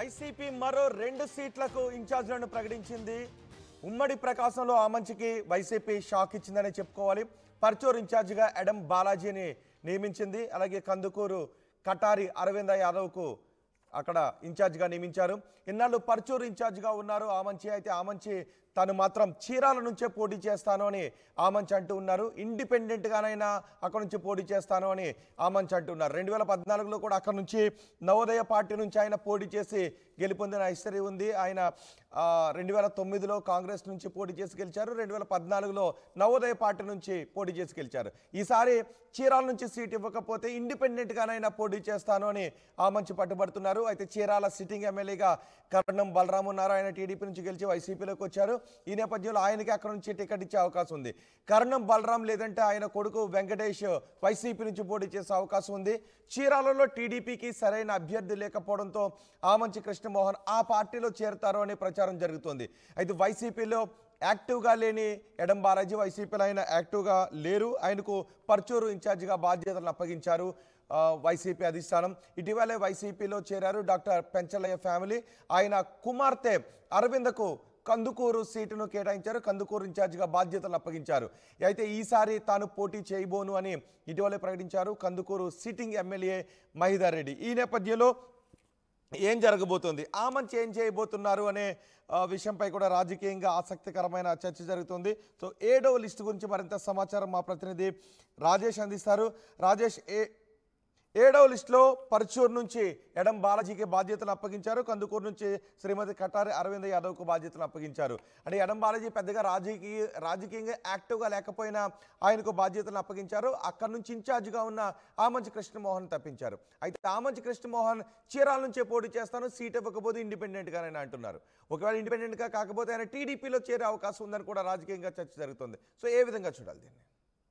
YCP మరో రెండు సీట్లకు ఇన్ఛార్జ్లను ప్రకటించింది ఉమ్మడి ప్రకాశంలో ఆమంచికి వైసీపీ షాక్ ఇచ్చిందనే చెప్పుకోవాలి పర్చూర్ ఇన్ఛార్జిగా ఎడం బాలాజీని నియమించింది అలాగే కందుకూరు కటారి అరవింద యాదవ్కు అక్కడ ఇన్ఛార్జిగా నియమించారు ఇన్నాళ్ళు పర్చూరు ఇన్ఛార్జిగా ఉన్నారు ఆమంచి అయితే ఆమంచి తను మాత్రం చీరాల నుంచే పోటీ చేస్తాను అని ఆమంచి అంటూ ఉన్నారు ఇండిపెండెంట్గానైనా అక్కడ నుంచి పోటీ చేస్తాను అని ఆమంచి అంటున్నారు రెండు వేల పద్నాలుగులో కూడా అక్కడ నుంచి నవోదయ పార్టీ నుంచి ఆయన పోటీ చేసి గెలుపొందిన హిస్టరీ ఉంది ఆయన ఆ, రెండు వేల తొమ్మిదిలో కాంగ్రెస్ నుంచి పోటీ చేసి గెలిచారు రెండు వేల పద్నాలుగులో నవోదయ పార్టీ నుంచి పోటీ చేసి గెలిచారు ఈసారి చీరాల నుంచి సీట్ ఇవ్వకపోతే ఇండిపెండెంట్గానైనా పోటీ చేస్తాను అని ఆ మంచి పట్టుబడుతున్నారు అయితే చీరాల సిట్టింగ్ ఎమ్మెల్యేగా కరణం బలరాం ఉన్నారు ఆయన టీడీపీ నుంచి గెలిచి వైసీపీలోకి వచ్చారు ఈ నేపథ్యంలో ఆయనకి అక్కడ నుంచి టికెట్ ఇచ్చే అవకాశం ఉంది కరణం బలరాం లేదంటే ఆయన కొడుకు వెంకటేష్ వైసీపీ నుంచి పోటీ చేసే అవకాశం ఉంది చీరాలలో టీడీపీకి సరైన అభ్యర్థి లేకపోవడంతో ఆమంచి కృష్ణమోహన్ ఆ పార్టీలో చేరతారు అనే ప్రచారం జరుగుతోంది అయితే వైసీపీలో యాక్టివ్గా లేని ఎడం బాలాజీ వైసీపీలో ఆయన యాక్టివ్గా లేరు ఆయనకు పర్చూరు ఇన్ఛార్జిగా బాధ్యతలను అప్పగించారు ఆ, వైసీపీ అధిష్టానం ఇటీవలే వైసీపీలో చేరారు డాక్టర్ పెంచలయ్య ఫ్యామిలీ ఆయన కుమార్తె అరవిందకు కందుకూరు సీటును కేటాయించారు కందుకూరు ఇన్ఛార్జిగా బాధ్యతలు అప్పగించారు అయితే ఈసారి తాను పోటీ చేయబోను అని ఇటీవలే ప్రకటించారు కందుకూరు సిట్టింగ్ ఎమ్మెల్యే మహిదర్ రెడ్డి ఈ నేపథ్యంలో ఏం జరగబోతోంది ఆ మంచి ఏం చేయబోతున్నారు అనే ఆ, విషయంపై కూడా రాజకీయంగా ఆసక్తికరమైన చర్చ జరుగుతుంది సో ఏడవ లిస్టు గురించి మరింత సమాచారం మా ప్రతినిధి రాజేష్ అందిస్తారు రాజేష్ ఏ ఏడవ లిస్టులో పర్చూర్ నుంచి ఎడం బాలాజీకి బాధ్యతలు అప్పగించారు కందుకూరు నుంచి శ్రీమతి కటారి అరవింద్ యాదవ్కు బాధ్యతలు అప్పగించారు అంటే ఎడం బాలాజీ పెద్దగా రాజకీయ రాజకీయంగా యాక్టివ్గా లేకపోయినా ఆయనకు బాధ్యతలు అప్పగించారు అక్కడి నుంచి ఇన్ఛార్జిగా ఉన్న ఆమంచి కృష్ణమోహన్ తప్పించారు అయితే ఆమంచి కృష్ణమోహన్ చీరాల నుంచే పోటీ చేస్తాను సీట్ ఇవ్వకపోతే ఇండిపెండెంట్గానే అంటున్నారు ఒకవేళ ఇండిపెండెంట్గా కాకపోతే ఆయన టీడీపీలో చేరే అవకాశం ఉందని కూడా రాజకీయంగా చర్చ జరుగుతుంది సో ఏ విధంగా చూడాలి దీన్ని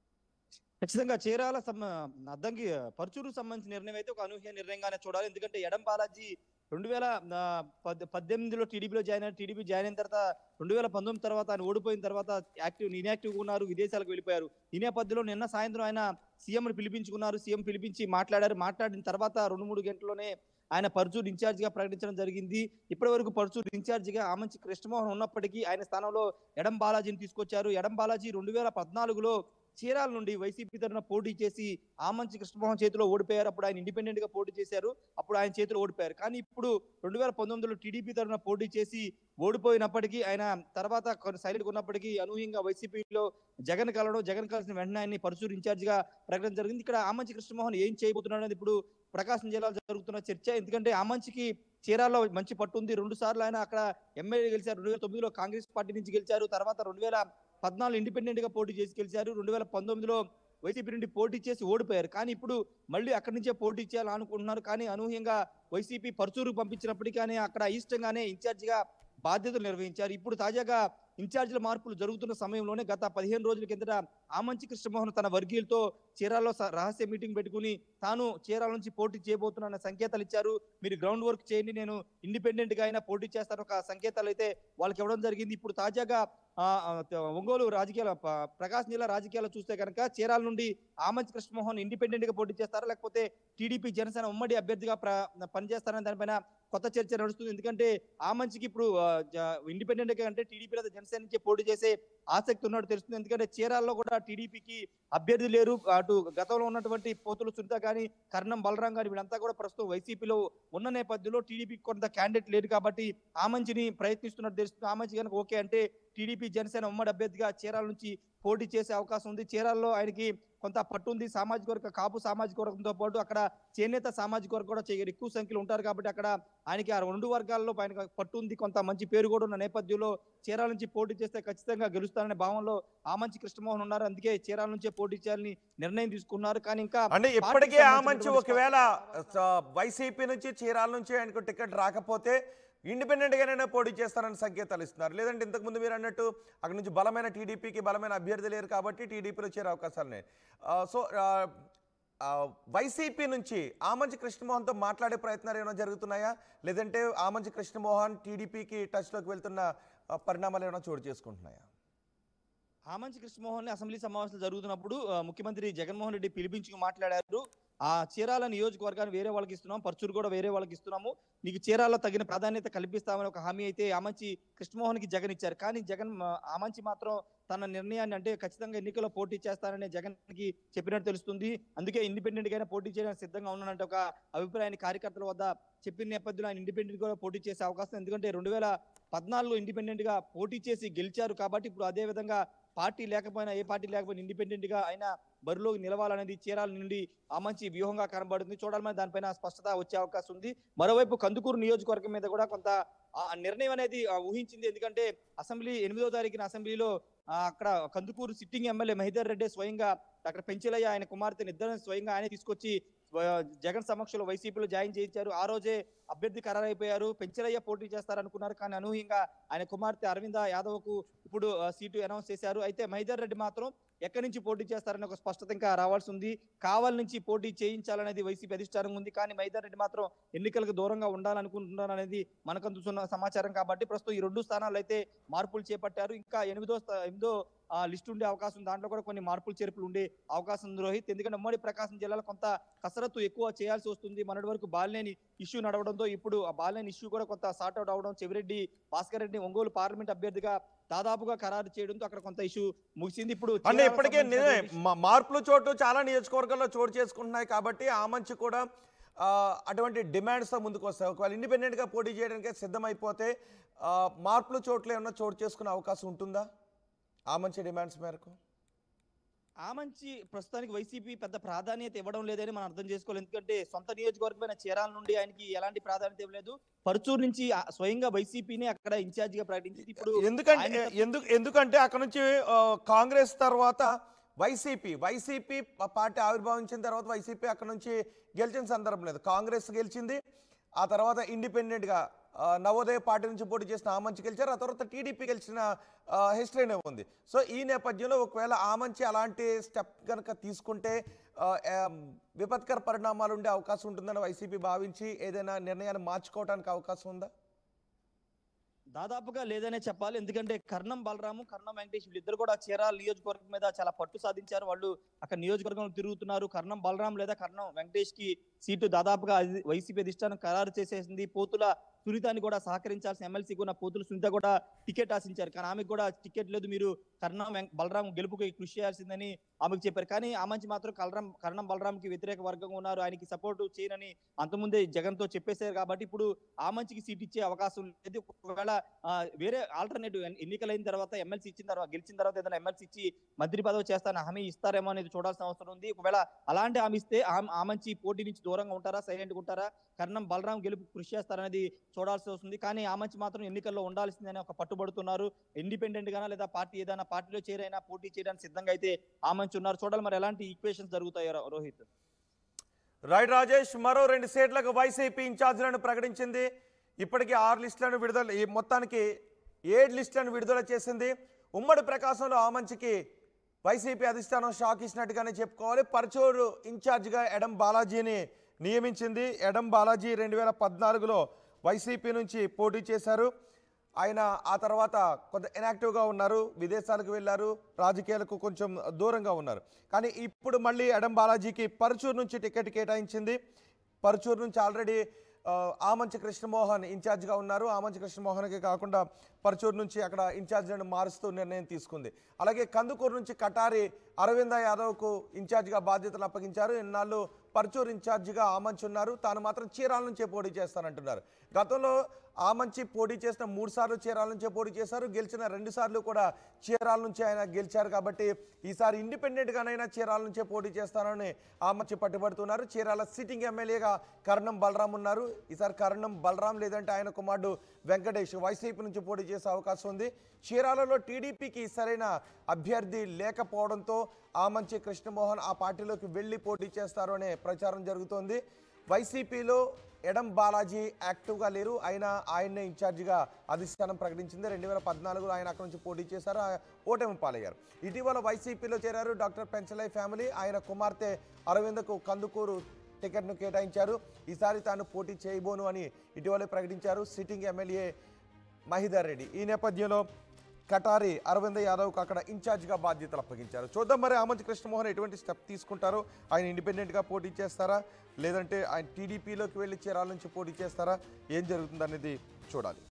ఖచ్చితంగా చీరాల సమ అద్దంకి పరుచూరు సంబంధించిన నిర్ణయం అయితే ఒక అనూహ్య నిర్ణయంగానే చూడాలి ఎందుకంటే ఎడం బాలాజీ రెండు వేల ఆ, పద్- పద్దెనిమిదిలో టీడీపీలో జాయిన్ అయ్యారు టీడీపీ జాయిన్ అయిన తర్వాత రెండు వేల పంతొమ్మిది తర్వాత ఆయన ఓడిపోయిన తర్వాత యాక్టివ్ ఇన్యాక్టివ్ ఉన్నారు విదేశాలకు వెళ్ళిపోయారు ఈ నేపథ్యంలో నిన్న సాయంత్రం ఆయన సీఎం పిలిపించుకున్నారు సీఎం పిలిపించి మాట్లాడారు మాట్లాడిన తర్వాత రెండు మూడు గంటల్లోనే ఆయన పర్చూర్ ఇన్ఛార్జ్ గా ప్రకటించడం జరిగింది ఇప్పటి వరకు పర్చూర్ ఇన్ఛార్జ్ గా ఆమంచి కృష్ణమోహన్ ఉన్నప్పటికీ ఆయన స్థానంలో ఎడం బాలాజీని తీసుకొచ్చారు ఎడం బాలాజీ రెండు వేల పద్నాలుగులో చీరాల నుండి వైసీపీ తరఫున పోటీ చేసి ఆమంచి కృష్ణమోహన్ చేతిలో ఓడిపోయారు అప్పుడు ఆయన ఇండిపెండెంట్ గా పోటీ చేశారు అప్పుడు ఆయన చేతిలో ఓడిపోయారు కానీ ఇప్పుడు రెండు వేల పంతొమ్మిదిలో టీడీపీ తరఫున పోటీ చేసి ఓడిపోయినప్పటికీ ఆయన తర్వాత సైలెంట్ ఉన్నప్పటికీ అనూహ్యంగా వైసీపీలో జగన్ కలవడం జగన్ కలిసిన వెంటనే ఆయన్ని పరశూరు ఇన్ఛార్జ్ గా ప్రకటన జరిగింది ఇక్కడ ఆమంచి కృష్ణమోహన్ ఏం చేయబోతున్నాడు అనేది ఇప్పుడు ప్రకాశం జిల్లాలో జరుగుతున్న చర్చ ఎందుకంటే ఆమంచికి చీరాల్లో మంచి పట్టు ఉంది రెండు సార్లు ఆయన అక్కడ ఎమ్మెల్యే గెలిచారు రెండు వేల తొమ్మిదిలో కాంగ్రెస్ పార్టీ నుంచి గెలిచారు తర్వాత రెండు వేల పద్నాలుగు ఇండిపెండెంట్ గా పోటీ చేసి గెలిచారు రెండు వేల పంతొమ్మిదిలో వైసీపీ నుండి పోటీ చేసి ఓడిపోయారు కానీ ఇప్పుడు మళ్ళీ అక్కడి నుంచే పోటీ చేయాలని అనుకుంటున్నారు కానీ అనూహ్యంగా వైసీపీ పరుచూరు పంపించినప్పటికీ కానీ అక్కడ ఇష్టంగానే ఇన్ఛార్జిగా బాధ్యతలు నిర్వహించారు ఇప్పుడు తాజాగా ఇన్ఛార్జీల మార్పులు జరుగుతున్న సమయంలోనే గత పదిహేను రోజుల కిందట ఆమంచి కృష్ణమోహన్ తన వర్గీయులతో చీరాల్లో స- రహస్య మీటింగ్ పెట్టుకుని తాను చీరాల నుంచి పోటీ చేయబోతున్న సంకేతాలు ఇచ్చారు మీరు గ్రౌండ్ వర్క్ చేయండి నేను ఇండిపెండెంట్ గా అయినా పోటీ చేస్తాను ఒక సంకేతాలు అయితే వాళ్ళకి ఇవ్వడం జరిగింది ఇప్పుడు తాజాగా ఆ, ఆ, త- ఒంగోలు రాజకీయాల ప- ప్రకాశం జిల్లా రాజకీయాలు చూస్తే కనుక చీరాల నుండి ఆమంచి కృష్ణమోహన్ ఇండిపెండెంట్ గా పోటీ చేస్తారా లేకపోతే టీడీపీ జనసేన ఉమ్మడి అభ్యర్థిగా ప్ర పనిచేస్తారని దానిపైన కొత్త చర్చ నడుస్తుంది ఎందుకంటే ఆమంచికి ఇప్పుడు ఇండిపెండెంట్ గా అంటే టీడీపీ లేదా జనసేన నుంచి పోటీ చేసే ఆసక్తి ఉన్నట్టు తెలుస్తుంది ఎందుకంటే చీరాల్లో కూడా టీడీపీకి అభ్యర్థి లేరు అటు గతంలో ఉన్నటువంటి పోతులు సునీత కానీ కర్ణం బలరాం కానీ వీళ్ళంతా కూడా ప్రస్తుతం వైసీపీలో ఉన్న నేపథ్యంలో టీడీపీకి కొంత క్యాండిడేట్ లేరు కాబట్టి ఆమంచిని ప్రయత్నిస్తున్నట్టు తెలుస్తుంది ఆమంచి కనుక ఓకే అంటే టీడీపీ జనసేన ఉమ్మడి అభ్యర్థిగా చీరాల నుంచి పోటీ చేసే అవకాశం ఉంది చీరాల్లో ఆయనకి కొంత పట్టు ఉంది సామాజిక వర్గ కాపు సామాజిక వర్గంతో పాటు అక్కడ చేనేత సామాజిక వర్గం కూడా చేయరు ఎక్కువ సంఖ్యలో ఉంటారు కాబట్టి అక్కడ ఆయనకి ఆ రెండు వర్గాల్లో ఆయన పట్టు ఉంది కొంత మంచి పేరు కూడా ఉన్న నేపథ్యంలో చీరాల నుంచి పోటీ చేస్తే ఖచ్చితంగా గెలుస్తారనే భావంలో ఆమంచి కృష్ణమోహన్ ఉన్నారు అందుకే చీరాల నుంచే పోటీ చేయాలని నిర్ణయం తీసుకున్నారు కానీ ఇంకా అంటే ఇప్పటికే పార్టీకి ఆ మంచి సంబంధించినటువంటి ఒకవేళ స- వైసీపీ నుంచి చీరాల నుంచి ఆయనకు టికెట్ రాకపోతే ఇండిపెండెంట్ గానే పోటీ చేస్తారని సంకేతాలు ఇస్తున్నారు లేదంటే ఇంతకుముందు మీరు అన్నట్టు అక్కడ నుంచి బలమైన టీడీపీకి బలమైన అభ్యర్థి లేరు కాబట్టి టీడీపీలో చేరే అవకాశాలు ఉన్నాయి ఆ, సో ఆ, ఆ, వైసీపీ నుంచి ఆమంచి కృష్ణమోహన్తో మాట్లాడే ప్రయత్నాలు ఏమైనా జరుగుతున్నాయా లేదంటే ఆమంచి కృష్ణమోహన్ టీడీపీకి టచ్లోకి వెళ్తున్న ఆ, పరిణామాలు ఏమైనా చోటు చేసుకుంటున్నాయా ఆమంచి కృష్ణమోహన్ అసెంబ్లీ సమావేశాలు జరుగుతున్నప్పుడు ఆ, ముఖ్యమంత్రి జగన్మోహన్ రెడ్డి పిలిపించుకు మాట్లాడారు ఆ చీరాల నియోజకవర్గాన్ని వేరే వాళ్ళకి ఇస్తున్నాం పర్చూరు కూడా వేరే వాళ్ళకి ఇస్తున్నాము నీకు చీరాల్లో తగిన ప్రాధాన్యత కల్పిస్తామని ఒక హామీ అయితే ఆమంచి కృష్ణమోహన్కి జగన్ ఇచ్చారు కానీ జగన్ మ- ఆమంచి మాత్రం తన నిర్ణయాన్ని అంటే ఖచ్చితంగా ఎన్నికల్లో పోటీ చేస్తానని జగన్కి చెప్పినట్టు తెలుస్తుంది అందుకే ఇండిపెండెంట్ గానే పోటీ చేయడానికి సిద్ధంగా ఉన్నానంటే ఒక అభిప్రాయాన్ని కార్యకర్తల వద్ద చెప్పిన నేపథ్యంలో ఆయన ఇండిపెండెంట్ గా పోటీ చేసే అవకాశం ఉంది. ఎందుకంటే రెండు వేల పద్నాలుగులో ఇండిపెండెంట్ గా పోటీ చేసి గెలిచారు కాబట్టి ఇప్పుడు అదే విధంగా పార్టీ లేకపోయినా ఏ పార్టీ లేకపోయినా ఇండిపెండెంట్ గా ఆయన బరిలోకి నిలవాలనేది చీరాల నుండి ఆ మంచి వ్యూహంగా కనబడుతుంది చూడాలి మరి దానిపైన స్పష్టత వచ్చే అవకాశం ఉంది మరోవైపు కందుకూరు నియోజకవర్గం మీద కూడా కొంత ఆ నిర్ణయం అనేది ఆ, ఊహించింది ఎందుకంటే అసెంబ్లీ ఎనిమిదో తారీఖున అసెంబ్లీలో ఆ, అక్కడ కందుకూరు సిట్టింగ్ ఎమ్మెల్యే మహిదర్ రెడ్డి స్వయంగా డాక్టర్ పెంచలయ్య ఆయన కుమార్తె ఇద్దరిని స్వయంగా ఆయన తీసుకొచ్చి ఆ, జగన్ సమక్షంలో వైసీపీలో జాయిన్ చేయించారు ఆ రోజే అభ్యర్థి ఖరారైపోయారు పెంచలయ్య పోటీ చేస్తారనుకున్నారు కానీ అనూహ్యంగా ఆయన కుమార్తె అరవింద యాదవ్ కు ఇప్పుడు ఆ, సీటు అనౌన్స్ చేశారు అయితే మహిదర్ రెడ్డి మాత్రం ఎక్కడి నుంచి పోటీ చేస్తారని ఒక స్పష్టత ఇంకా రావాల్సి ఉంది కావాల నుంచి పోటీ చేయించాలనేది వైసీపీ అధిష్టానం ఉంది కానీ మహిదర్ రెడ్డి మాత్రం ఎన్నికలకు దూరంగా ఉండాలనుకుంటున్నారు అనేది మనకు అందుతున్న సమాచారం కాబట్టి ప్రస్తుతం ఈ రెండు స్థానాలు అయితే మార్పులు చేపట్టారు ఇంకా ఎనిమిదో స్థా- ఎనిమిదో ఆ, లిస్ట్ ఉండే అవకాశం ఉంది. దాంట్లో కూడా కొన్ని మార్పులు చేర్పులు ఉండే అవకాశం ఉంది రోహిత్ ఎందుకంటే ఉమ్మడి ప్రకాశం జిల్లాలో కొంత కసరత్తు ఎక్కువ చేయాల్సి వస్తుంది మొన్నటి వరకు బాలినేని ఇష్యూ నడవడంతో ఇప్పుడు ఆ బాలినేని ఇష్యూ కూడా కొంత సార్ట్ అవుట్ అవడం చెవిరెడ్డి భాస్కర్ రెడ్డి ఒంగోలు పార్లమెంట్ అభ్యర్థిగా దాదాపుగా ఖరారు చేయడంతో అక్కడ కొంత ఇష్యూ ముగిసింది ఇప్పుడు అంటే చీరాలకు ఇప్పటికే నిజమే సంబంధించినటువంటి మా- మార్పులు చోటు చాలా నియోజకవర్గాల్లో చోటు చేసుకుంటున్నాయి కాబట్టి ఆ మంచి కూడా ఆ, అటువంటి డిమాండ్స్తో ముందుకు వస్తాయి ఒకవేళ ఇండిపెండెంట్గా పోటీ చేయడానికి సిద్ధమైపోతే ఆ, మార్పులు చోట్ల ఏమన్నా చోటు చేసుకునే అవకాశం ఉంటుందా ఆ మంచి డిమాండ్స్ మేరకు ఆ మంచి ప్రస్తుతానికి వైసీపీ పెద్ద ప్రాధాన్యత ఇవ్వడం లేదని మనం అర్థం చేసుకోవాలి ఎందుకంటే సొంత నియోజకవర్గమైన చీరాల నుండి ఆయనకి ఎలాంటి ప్రాధాన్యత ఇవ్వలేదు పరుచూరు నుంచి ఆ స్వయంగా వైసీపీని అక్కడ ఇన్ఛార్జ్ గా ప్రకటించింది ఇప్పుడు ఎందుకంటే ఆయన- ఎందుకు ఎందుకంటే అక్కడ నుంచి ఆ, కాంగ్రెస్ తర్వాత వైసీపీ వైసీపీ ప- పార్టీ ఆవిర్భావించిన తర్వాత వైసీపీ అక్కడ నుంచి గెలిచిన సందర్భం లేదు కాంగ్రెస్ గెలిచింది ఆ తర్వాత ఇండిపెండెంట్గా ఆ, నవోదయ పార్టీ నుంచి పోటీ చేసిన ఆమంచి గెలిచారు ఆ తర్వాత టీడీపీ గెలిచిన హిస్టరీనే ఉంది సో ఈ నేపథ్యంలో ఒకవేళ ఆమంచి అలాంటి స్టెప్ కనుక తీసుకుంటే ఆ, ఆ, విపత్కర పరిణామాలు ఉండే అవకాశం ఉంటుందని వైసీపీ భావించి ఏదైనా నిర్ణయాన్ని మార్చుకోవడానికి అవకాశం ఉందా దాదాపుగా లేదనే చెప్పాలి ఎందుకంటే కర్ణం బలరాము కర్ణం వెంకటేష్ వీళ్ళిద్దరు కూడా చీరాల నియోజకవర్గం మీద చాలా పట్టు సాధించారు వాళ్ళు అక్కడ నియోజకవర్గంలో తిరుగుతున్నారు కర్ణం బలరాం లేదా కర్ణం వెంకటేష్ కి సీటు దాదాపుగా అది వైసీపీ అధిష్టానం ఖరారు చేసేసింది పోతుల సునీతాన్ని కూడా సహకరించాల్సిన ఎమ్మెల్సీ కూడా పోతుల సునీత కూడా టికెట్ ఆశించారు కానీ ఆమెకు కూడా టికెట్ లేదు మీరు కర్ణం వెంక- బలరాం గెలుపుకి కృషి చేయాల్సిందని ఆమెకు చెప్పారు కానీ ఆమంచి మాత్రం కలరం కర్ణం బలరాంకి వ్యతిరేక వర్గంగా ఉన్నారు ఆయనకి సపోర్ట్ చేయనని అంతకుముందే జగన్ తో చెప్పేశారు కాబట్టి ఇప్పుడు ఆమంచికి సీట్ ఇచ్చే అవకాశం లేదు ఒకవేళ ఆ, వేరే ఆల్టర్నేటివ్ ఎన్నికలైన తర్వాత ఎమ్మెల్సీ ఇచ్చిన తర్వాత గెలిచిన తర్వాత ఏదైనా ఎమ్మెల్సీ ఇచ్చి మంత్రి పదవి చేస్తానని హామీ ఇస్తారేమో అనేది చూడాల్సిన అవసరం ఉంది ఒకవేళ అలాంటి హామీ ఇస్తే ఆమ్- ఆమంచి పోటీ నుంచి దూరంగా ఉంటారా సైలెంట్ ఉంటారా కర్ణం బలరాం గెలుపు కృషి చేస్తారనేది చూడాల్సి వస్తుంది కానీ ఆమంచి మాత్రం ఎన్నికల్లో ఉండాల్సిందని ఒక పట్టుబడుతున్నారు ఇండిపెండెంట్ గానా లేదా పార్టీ ఏదైనా పార్టీలో చేరైనా పోటీ చేయడానికి సిద్ధంగా అయితే ఆమంచి ఉన్నారు చూడాలి మరి ఎలాంటి ఈక్వేషన్స్ జరుగుతాయో రో- రోహిత్ రైట్ రాజేష్ మరో రెండు సీట్లకు వైసీపీ ఇన్ఛార్జీలను ప్రకటించింది ఇప్పటికీ ఆరు లిస్టులను విడుదల ఈ మొత్తానికి ఏడు లిస్టులను విడుదల చేసింది ఉమ్మడి ప్రకాశంలో ఆ మంచికి వైసీపీ అధిష్టానం షాక్ ఇచ్చినట్టుగానే చెప్పుకోవాలి పరచూరు ఇన్ఛార్జిగా ఎడం బాలాజీని నియమించింది ఎడం బాలాజీ రెండు వేల పద్నాలుగులో వైసీపీ నుంచి పోటీ చేశారు ఆయన ఆ తర్వాత కొంత ఇనాక్టివ్గా ఉన్నారు విదేశాలకు వెళ్ళారు రాజకీయాలకు కొంచెం దూరంగా ఉన్నారు కానీ ఇప్పుడు మళ్ళీ ఎడం బాలాజీకి పరచూరు నుంచి టికెట్ కేటాయించింది పరచూరు నుంచి ఆల్రెడీ ఆ, ఆమంచి కృష్ణమోహన్ ఇన్ఛార్జ్గా ఉన్నారు ఆమంచి కృష్ణమోహన్కి కాకుండా పరచూరు నుంచి అక్కడ ఇన్ఛార్జ్లను మారుస్తూ నిర్ణయం తీసుకుంది అలాగే కందుకూరు నుంచి కటారి అరవింద యాదవ్కు ఇన్ఛార్జిగా బాధ్యతలు అప్పగించారు ఇన్నాళ్ళు పరచూరు ఇన్ఛార్జిగా ఆమంచి ఉన్నారు తాను మాత్రం చీరాల నుంచే పోటీ చేస్తానంటున్నారు గతంలో ఆమంచి పోటీ చేసిన మూడు సార్లు చీరాల నుంచే పోటీ చేశారు గెలిచిన రెండు సార్లు కూడా చీరాల నుంచి ఆయన గెలిచారు కాబట్టి ఈసారి ఇండిపెండెంట్గానైనా చీరాల నుంచే పోటీ చేస్తానని ఆమంచి పట్టుబడుతున్నారు చీరాల సిట్టింగ్ ఎమ్మెల్యేగా కర్ణం బలరాం ఉన్నారు ఈసారి కర్ణం బలరాం లేదంటే ఆయన కుమారుడు వెంకటేష్ వైసీపీ నుంచి పోటీ చేసే అవకాశం ఉంది చీరాలలో టీడీపీకి సరైన అభ్యర్థి లేకపోవడంతో ఆమంచి కృష్ణమోహన్ ఆ పార్టీలోకి వెళ్ళి పోటీ చేస్తారు అనే ప్రచారం జరుగుతోంది వైసీపీలో ఎడం బాలాజీ యాక్టివ్గా లేరు ఆయన ఆయన్నే ఇన్ఛార్జిగా అధిష్టానం ప్రకటించింది రెండు వేల పద్నాలుగులో ఆయన అక్కడ నుంచి పోటీ చేశారు ఆ ఓటమి పాలయ్యారు ఇటీవల వైసీపీలో చేరారు డాక్టర్ పెంచలై ఫ్యామిలీ ఆయన కుమార్తె అరవిందకు కందుకూరు టికెట్ను కేటాయించారు ఈసారి తాను పోటీ చేయబోను అని ఇటీవలే ప్రకటించారు సిట్టింగ్ ఎమ్మెల్యే మహిదర్ రెడ్డి ఈ నేపథ్యంలో కటారి అరవింద్ యాదవ్కు అక్కడ ఇన్ఛార్జ్గా బాధ్యతలు అప్పగించారు చూద్దాం మరి ఆమంతి కృష్ణమోహన్ ఎటువంటి స్టెప్ తీసుకుంటారో ఆయన ఇండిపెండెంట్గా పోటీ చేస్తారా లేదంటే ఆయన టీడీపీలోకి వెళ్ళి చీరాల నుంచి పోటీ చేస్తారా ఏం జరుగుతుంది అనేది చూడాలి